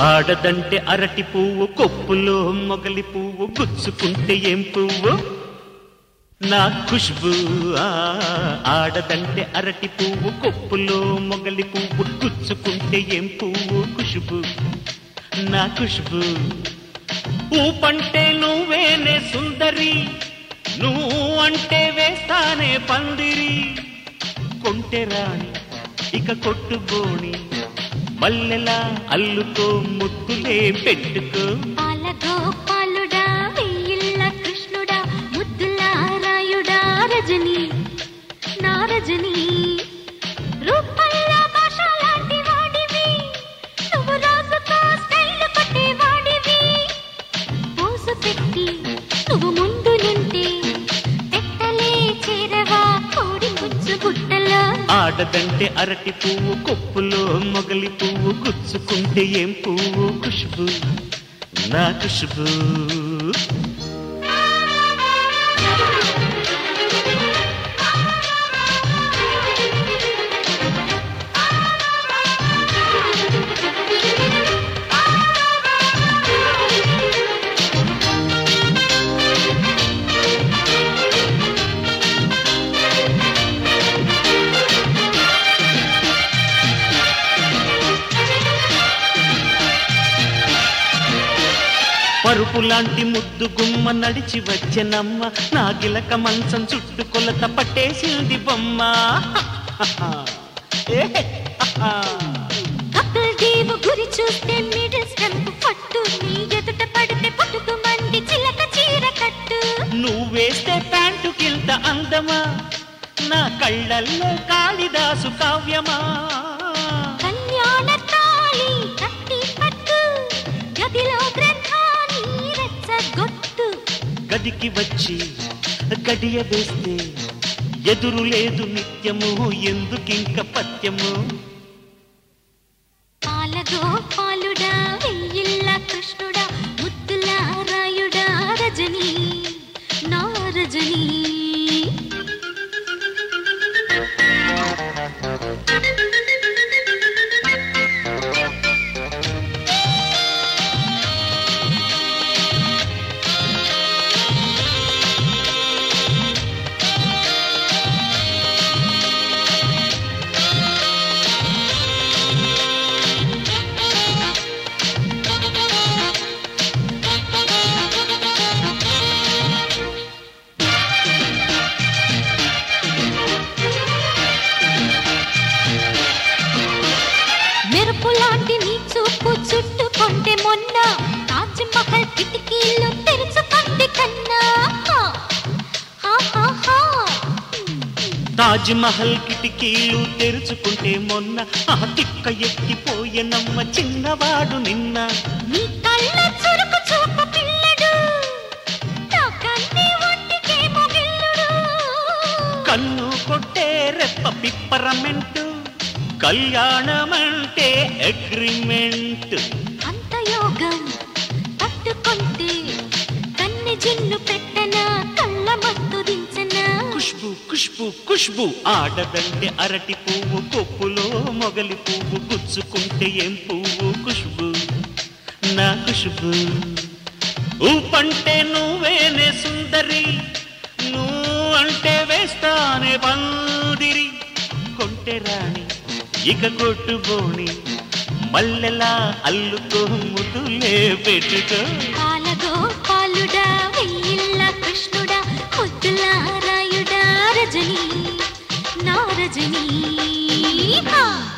ఆడదంటే అరటి పువ్వు కొప్పులో మొగలి పువ్వు గుచ్చుకుంటే ఏం పువ్వు నా ఖుష్బు ఆ, ఆడదంటే అరటి పువ్వు కొప్పులో మొగలి పువ్వు గుచ్చుకుంటే ఏం పువ్వు ఖుష్బు నా ఖుష్బు ఊపంటే నువ్వేనే సుందరి నువ్వు అంటే వేస్తానే పందిరి కొంటె రాణి ఇక కొట్టుబోణి మల్లెలా అల్లుకో ముద్దులే పెట్టుకో పాలగో పాలుడా వెయ్యిళ్ళ కృష్ణుడా ముద్దుల రాయుడా రజని నా రజని రూపల్ల భాష లాంటి వాడివి నువ్వు రాజుతో స్టైల్ పట్టే వాడివి పోసు పెట్టి నువ్వు ముందు నింటే పెట్టలే చేరవా కోడి ముచ్చు బుట్టలో ఆడదంటే అరటి పువ్వు కొప్పులో మొగలి పువ్వు గుచ్చుకుంటే ఏం పువ్వు ఖుష్బు నా ఖుష్బు పరుపు లాంటి ముద్దు గుమ్మ నడిచి వచ్చెనమ్మ నా గిలక మంచం చుట్టు కొలత పట్టేసింది బొమ్మ ఏ, కపుల్ దేవు గురి చూస్తే మిడిల్ స్టెంప్ పట్టు నీ ఎదుట పడితే పట్టుకు మంది చిలక చీర కట్టు నువ్వేస్తే ప్యాంటు కింద అందమా నా కళ్ళల్లో కాళిదాసు కావ్యమా కళ్యాణ తాళి కట్టి పట్టు గదిలో గ్రంథాన్ని రెచ్చగొట్టు గదికి వచ్చి గడియ వేస్తే ఎదురు లేదు నిత్యము ఎందుకింక పత్యము పాలగో పాలుడా వెయ్యిళ్ళ కృష్ణుడా ముద్దుల రాయుడా రజని నా రజని మెరుపు లాంటి నీ చూపు చుట్టుకుంటే మొన్న తాజ్ మహల్ కిటికీలు తెరుచుకుంది కన్నా హా, హా, హా, హా. తాజ్ మహల్ కిటికీలు తెరుచుకుంటే మొన్న ఆ తిక్క ఎక్కిపోయెనమ్మ చిన్నవాడు నిన్న నీ కళ్ళ చురుకు చూపు పిల్లడు నా కన్ని ఒంటికేమో గిల్లుడు కన్ను కొట్టే రెప్ప పిప్పరమెంట్ కళ్యాణమంటే అగ్రిమెంట్ అంత యోగం పట్టుకుంటే కన్నె జిన్ను పెట్టన కళ్ళ మత్తు దించన ఖుష్బు ఖుష్బు ఖుష్బు ఆడదంటే అరటి పువ్వు కొప్పులో మొగలి పువ్వు గుచ్చుకుంటే ఏం పువ్వు ఖుష్బు నా ఖుష్బు ఊపంటే నువ్వేనే సుందరి నువ్వు అంటే వేస్తానే పందిరి కొంటె రాణి ఇక కొట్టుబోని మల్లెలా అల్లుకో ముదులే పెట్టుకో పాలగో పాలుడా వెయ్యిళ్ళ కృష్ణుడా ముద్దుల రాయుడా రజని నా రజని హా